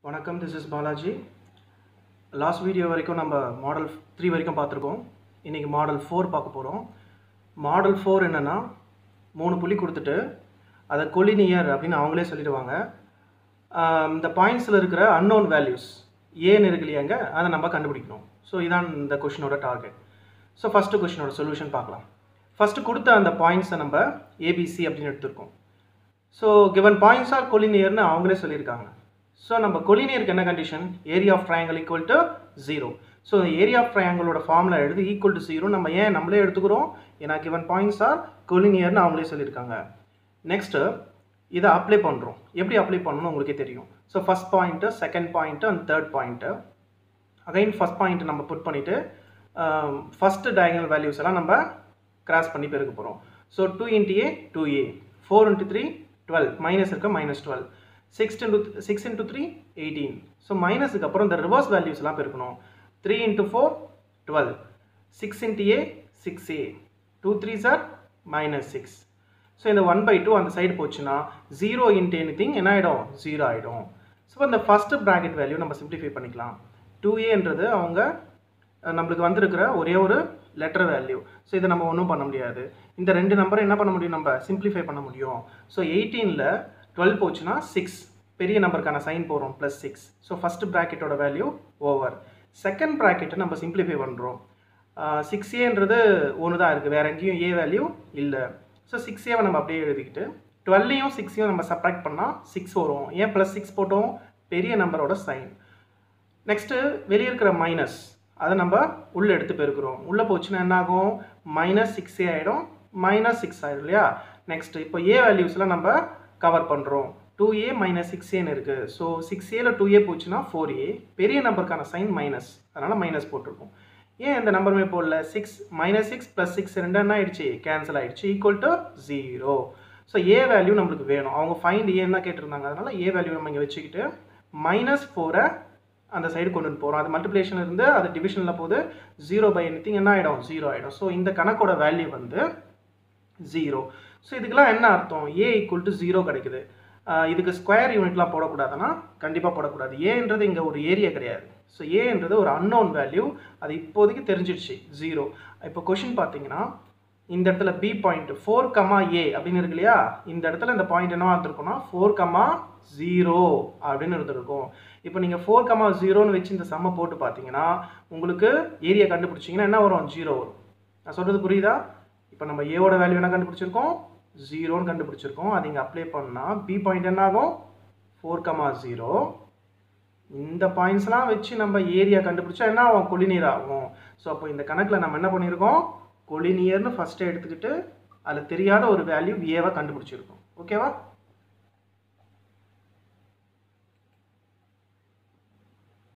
வணக்கம் this is Balaji last video வரைக்கும் நம்ம மாடல் த்ரீ வரைக்கும் பார்த்துருக்கோம் இன்றைக்கி மாடல் ஃபோர் பார்க்க போகிறோம் மாடல் ஃபோர் என்னென்னா மூணு புள்ளி கொடுத்துட்டு அதை கொலினியர் அப்படின்னு அவங்களே சொல்லிடுவாங்க ஆம், இந்த பாயிண்ட்ஸில் இருக்கிற அன்னோன் வேல்யூஸ் ஏன்னு இருக்கு இல்லையாங்க அதை நம்ம கண்டுபிடிக்கணும் ஸோ இதான் இந்த கொஷினோட டார்கெட் ஸோ ஃபஸ்ட்டு கொஷினோட சொல்யூஷன் பார்க்கலாம் ஃபஸ்ட்டு கொடுத்த அந்த பாயிண்ட்ஸை நம்ம ஏபிசி அப்படின்னு எடுத்திருக்கோம் ஸோ கிவன் பாயிண்ட்ஸ் ஆர் கொலினியர்னு அவங்களே சொல்லியிருக்காங்க ஸோ நம்ம கொலினியருக்கு என்ன condition area of triangle equal to zero so area of ட்ரையாங்கிளோட ஃபார்முலா எழுதி ஈக்குவல் டு ஜீரோ நம்ம ஏன் நம்மளே எடுத்துக்கிறோம் ஏன்னா கிவன் பாயிண்ட்ஸ் ஆர் கொலினியர்னு அவங்களே சொல்லியிருக்காங்க நெக்ஸ்ட்டு இதை அப்ளை பண்ணுறோம் எப்படி அப்ளை பண்ணணும்னு உங்களுக்கே தெரியும் so first point second point and third point again first point நம்ம புட் பண்ணிவிட்டு ஃபஸ்ட்டு டயகனல் வேல்யூஸ் எல்லாம் நம்ம கிராஸ் பண்ணி பெருக்க போகிறோம் so two into a two a four into three twelve minus இருக்க minus twelve six into six into three eighteen so மைனஸுக்கு அப்புறம் இந்த ரிவர்ஸ் வேல்யூஸ் எல்லாம் பெருக்கணும் three into four twelve six into a six a two three sir minus six so இந்த one by two அந்த side போச்சுன்னா zero into anything என்ன ஆகிடும் ஜீரோ ஆகிடும் ஸோ இந்த ஃபஸ்ட்டு ப்ராக்கெட் வேல்யூ நம்ம சிம்ப்ளிஃபை பண்ணிக்கலாம் டூ ஏன்றது அவங்க அஹ், நம்மளுக்கு வந்திருக்கிற ஒரே ஒரு லெட்டர் வேல்யூ ஸோ இதை நம்ம ஒன்றும் பண்ண முடியாது இந்த ரெண்டு நம்பரை என்ன பண்ண முடியும் நம்ம சிம்ப்ளிஃபை பண்ண முடியும் ஸோ எயிட்டீனில் டுவெல் போச்சுன்னா சிக்ஸ் பெரிய நம்பருக்கான சைன் போடுறோம் ப்ளஸ் சிக்ஸ் ஸோ ஃபஸ்ட்டு ப்ராக்கெட்டோட வேல்யூ ஓவர் செகண்ட் ப்ராக்கெட்டை நம்ம சிம்ப்ளிஃபை பண்ணுறோம் சிக்ஸ் ஏன்றது ஒன்று தான் இருக்குது வேறு எங்கேயும் ஏ வேல்யூ இல்லை ஸோ சிக்ஸ் ஏவை நம்ம அப்படியே எழுதிக்கிட்டு டுவெல்லையும் சிக்ஸையும் நம்ம சப்ராக்ட் பண்ணால் சிக்ஸ் வரும் ஏன் ப்ளஸ் சிக்ஸ் போட்டோம் பெரிய நம்பரோட சைன் நெக்ஸ்ட்டு வெளியே இருக்கிற மைனஸ் அதை நம்ம உள்ளே எடுத்து பெருக்கிறோம் உள்ளே போச்சுன்னா என்ன ஆகும் மைனஸ் சிக்ஸ் ஏ ஆகிடும் மைனஸ் சிக்ஸ் ஆகிடும் இல்லையா நெக்ஸ்ட் இப்போ ஏ வேல்யூஸ்லாம் நம்ம கவர் பண்ணுறோம் டூ ஏ மைனஸ் சிக்ஸ் ஏன்னு இருக்குது ஸோ சிக்ஸ் ஏல டூ ஏ போச்சுன்னா ஃபோர் ஏ பெரிய நம்பருக்கான சைன் மைனஸ் அதனால் மைனஸ் போட்டிருக்கோம் ஏன் இந்த நம்பருமே போடல six minus six plus six ரெண்டு என்ன ஆயிடுச்சு கேன்சல் ஆயிடுச்சு equal to zero so a value நம்மளுக்கு வேணும் அவங்க ஃபைண்ட் ஏன்னா கேட்டிருந்தாங்க அதனால ஏ வேல்யூ நம்ம இங்கே வச்சுக்கிட்டு மைனஸ் ஃபோரை அந்த சைடு கொண்டு வந்து போகிறோம் அது மல்டிப்ளேஷன் இருந்து அது டிவிஷனில் போது ஜீரோ பை எனிதிங் என்ன ஆகிடும் ஜீரோ ஆகிடும் ஸோ இந்த கணக்கோட வேல்யூ வந்து ஜீரோ ஸோ இதுக்கெல்லாம் என்ன அர்த்தம் ஏ ஈக்குவல் டு ஜீரோ கிடைக்குது ஆஹ் இதுக்கு ஸ்கொயர் யூனிட்லாம் போடக்கூடாதுன்னா கண்டிப்பாக போடக்கூடாது ஏன்றது இங்கே ஒரு ஏரியா கிடையாது ஸோ ஏன்றது ஒரு அன்னோன் வேல்யூ அது இப்போதைக்கு தெரிஞ்சிடுச்சு ஜீரோ இப்போ கொஷின் பார்த்தீங்கன்னா இந்த இடத்துல B point four comma A அப்படின்னு இருக்கு இல்லையா இந்த இடத்துல இந்த பாயிண்ட் என்னவா இருந்திருக்கும்னா ஃபோர் கமா ஜீரோ அப்படின்னு இருந்திருக்கும் இப்போ நீங்கள் ஃபோர் கமா ஜீரோன்னு வச்சு இந்த சம்மை போட்டு பார்த்தீங்கன்னா உங்களுக்கு ஏரியா கண்டுபிடிச்சிங்கன்னா என்ன வரும் ஜீரோ வரும் நான் சொல்கிறது புரியுதா இப்போ நம்ம ஏவோட வேல்யூ என்ன கண்டுபிடிச்சிருக்கோம் ஜீரோன்னு கண்டுபிடிச்சிருக்கோம் அது இங்கே அப்ளை பண்ணால் பி பாயிண்ட் என்ன ஆகும் ஃபோர் கமா ஜீரோ இந்த பாயிண்ட்ஸ்லாம் வச்சு நம்ம ஏரியா கண்டுபிடிச்சா என்ன ஆகும் கொலினியர் ஆகும் ஸோ அப்போ இந்த கணக்கில் நம்ம என்ன பண்ணியிருக்கோம் கொலினியர்னு ஃபஸ்ட்டு எடுத்துக்கிட்டு அதில் தெரியாத ஒரு வேல்யூ ஏவை கண்டுபிடிச்சிருக்கோம் ஓகேவா